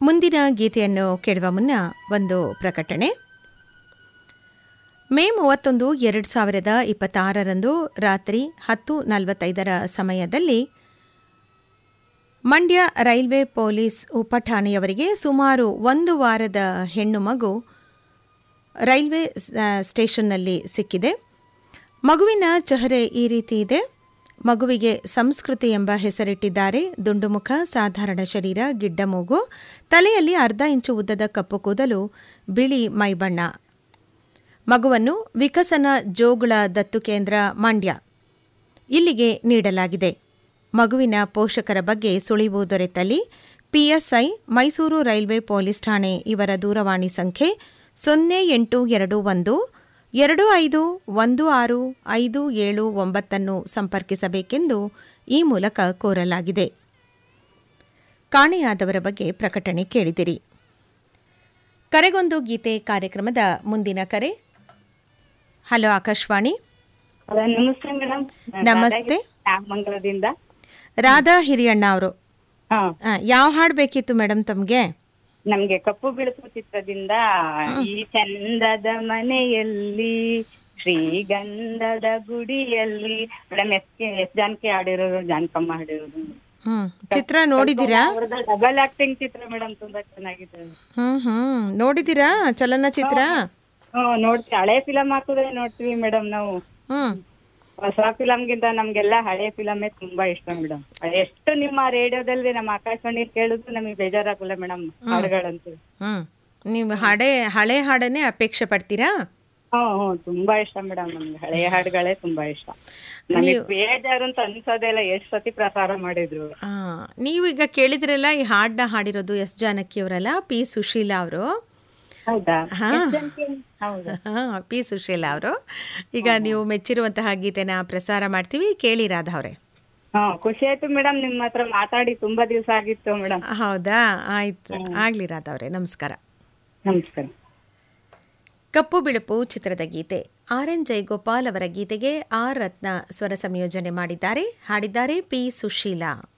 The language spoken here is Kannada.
ಮುಂದಿನ ಗೀತೆಯನ್ನು ಕೇಳುವ ಮುನ್ನ ಒಂದು ಪ್ರಕಟಣೆ ಮೇ ಮೂವತ್ತೊಂದು ಎರಡು ಸಾವಿರದ ಇಪ್ಪತ್ತಾರರಂದು ರಾತ್ರಿ ಹತ್ತು ನಲವತ್ತೈದರ ಸಮಯದಲ್ಲಿ ಮಂಡ್ಯ ರೈಲ್ವೆ ಪೊಲೀಸ್ ಉಪಠಾಣೆಯವರಿಗೆ ಸುಮಾರು ಒಂದು ವಾರದ ಹೆಣ್ಣು ಮಗು ರೈಲ್ವೆ ಸ್ಟೇಷನ್ನಲ್ಲಿ ಸಿಕ್ಕಿದೆ ಮಗುವಿನ ಚೆಹರೆ ಈ ರೀತಿ ಇದೆ ಮಗುವಿಗೆ ಸಂಸ್ಕೃತಿ ಎಂಬ ಹೆಸರಿಟ್ಟಿದ್ದಾರೆ ದುಂಡುಮುಖ ಸಾಧಾರಣ ಶರೀರ ಗಿಡ್ಡ ಮೂಗು ತಲೆಯಲ್ಲಿ ಅರ್ಧ ಇಂಚು ಉದ್ದದ ಕಪ್ಪು ಕೂದಲು ಬಿಳಿ ಮೈಬಣ್ಣ ಮಗುವನ್ನು ವಿಕಸನ ಜೋಗುಳ ದತ್ತು ಕೇಂದ್ರ ಮಂಡ್ಯ ಇಲ್ಲಿಗೆ ನೀಡಲಾಗಿದೆ ಮಗುವಿನ ಪೋಷಕರ ಬಗ್ಗೆ ಸುಳಿವು ದೊರೆತಲ್ಲಿ ಪಿಎಸ್ಐ ಮೈಸೂರು ರೈಲ್ವೆ ಪೊಲೀಸ್ ಠಾಣೆ ಇವರ ದೂರವಾಣಿ ಸಂಖ್ಯೆ ಸೊನ್ನೆ ಎಂಟು ಎರಡು ಒಂದು ಎರಡು ಐದು ಒಂದು ಆರು ಐದು ಏಳು ಒಂಬತ್ತನ್ನು ಸಂಪರ್ಕಿಸಬೇಕೆಂದು ಈ ಮೂಲಕ ಕೋರಲಾಗಿದೆ ಕಾಣೆಯಾದವರ ಬಗ್ಗೆ ಪ್ರಕಟಣೆ ಕೇಳಿದಿರಿ ಕರೆಗೊಂದು ಗೀತೆ ಕಾರ್ಯಕ್ರಮದ ಮುಂದಿನ ಕರೆ ಹಲೋ ಆಕಾಶವಾಣಿ ಹಲೋ ನಮಸ್ತೆ ಮೇಡಮ್ ನಮಸ್ತೆ. ನಾಗಮಂಗಲದಿಂದ ರಾಧಾ ಹಿರಿಯಣ್ಣ ಅವರು ಹಾ ಯಾವ ಹಾಡು ಬೇಕಿತ್ತು ಮೇಡಮ್ ತಮಗೆ ನಮ್ಗೆ ಕಪ್ಪು ಬಿಳುಪು ಚಿತ್ರದಿಂದ ಈ ಚಂದದ ಮನೆಯಲ್ಲಿ ಶ್ರೀಗಂಧದ ಗುಡಿಯಲ್ಲಿ madam S K S Janaki ಹಾಡಿರೋದು ಜಾನಕಮ್ಮ ಹಾಡಿರೋದು ಹ್ಮ್ ಚಿತ್ರ ನೋಡಿದ್ದೀರಾ ಡಬಲ್ ಆಕ್ಟಿಂಗ್ ಚಿತ್ರ ಮೇಡಮ್ ತುಂಬಾ ಚೆನ್ನಾಗಿದೆ ಹ್ಮ್ ಹ್ಮ್ ನೋಡಿದ್ದೀರಾ ಚಲನಚಿತ್ರ ಹ್ಮ್ ನೋಡ್ತೀವಿ ಹಳೆ ಫಿಲಂ ಹಾಕಿದ್ರೆ ನೋಡ್ತೀವಿ ಮೇಡಮ್ ನಾವು ಹ್ಮ್ ಹೊಸ ಫಿಲಂಗಿಂತ ನಮ್ಗೆಲ್ಲ ಹಳೆ ಫಿಲಮೇ ತುಂಬಾ ಇಷ್ಟ ಮೇಡಮ್ ಎಷ್ಟು ನಿಮ್ಮ ರೇಡಿಯೋದಲ್ಲಿ ನಮ್ಮ ಆಕಾಶವಾಣಿ ಕೇಳಿದ್ರು ನಮಗೆ ಬೇಜಾರಾಗಲ್ಲ ಮೇಡಮ್ ಹಾಡುಗಳಂತೂ ಹ್ಮ್ ನೀವು ಹಳೆ ಹಳೆ ಹಾಡನ್ನೇ ಅಪೇಕ್ಷೆ ಪಡ್ತೀರಾ ಹ್ಮ್ ಹ್ಮ್ ತುಂಬಾ ಇಷ್ಟ ಮೇಡಮ್ ನಮ್ಗೆ ಹಳೆ ಹಾಡುಗಳೇ ತುಂಬಾ ಇಷ್ಟ ನನಗೆ ಬೇಜಾರು ಅಂತ ಅನ್ಸೋದೇ ಇಲ್ಲ ಎಷ್ಟ್ ಸತಿ ಪ್ರಸಾರ ಮಾಡಿದ್ರು ಆ, ನೀವು ಈಗ ಕೇಳಿದ್ರಲ್ಲ ಈ ಹಾಡನ್ನ ಹಾಡಿರೋದು ಎಸ್ ಜಾನಕಿ ಅವರಲ್ಲ ಪಿ ಸುಶೀಲಾ ಅವರು ಹೌದಾ ಹಾ. ಹೌದಾ ಪಿ ಸುಶೀಲಾ ಅವರು ಈಗ ನೀವು ಮೆಚ್ಚಿರುವಂತಹ ಗೀತೆನ ಪ್ರಸಾರ ಮಾಡ್ತೀವಿ ಕೇಳಿ ರಾಧಾ ಅವರೇ ಹಾ ಖುಷಿ ಆಯ್ತು ಮೇಡಮ್ ನಿಮ್ಮ ಹತ್ರ ಮಾತಾಡಿ ತುಂಬಾ ದಿವಸ ಆಗಿತ್ತು ಮೇಡಮ್ ಹೌದಾ ಆಯ್ತು ಆಗ್ಲಿ ರಾಧಾ ಅವರೇ ನಮಸ್ಕಾರ ನಮಸ್ಕಾರ ಕಪ್ಪು ಬಿಳುಪು ಚಿತ್ರದ ಗೀತೆ ಆರ್ ಎನ್ ಜಯಗೋಪಾಲ್ ಅವರ ಗೀತೆಗೆ ಆರ್ ರತ್ನ ಸ್ವರ ಸಂಯೋಜನೆ ಮಾಡಿದ್ದಾರೆ ಹಾಡಿದ್ದಾರೆ ಪಿ ಸುಶೀಲಾ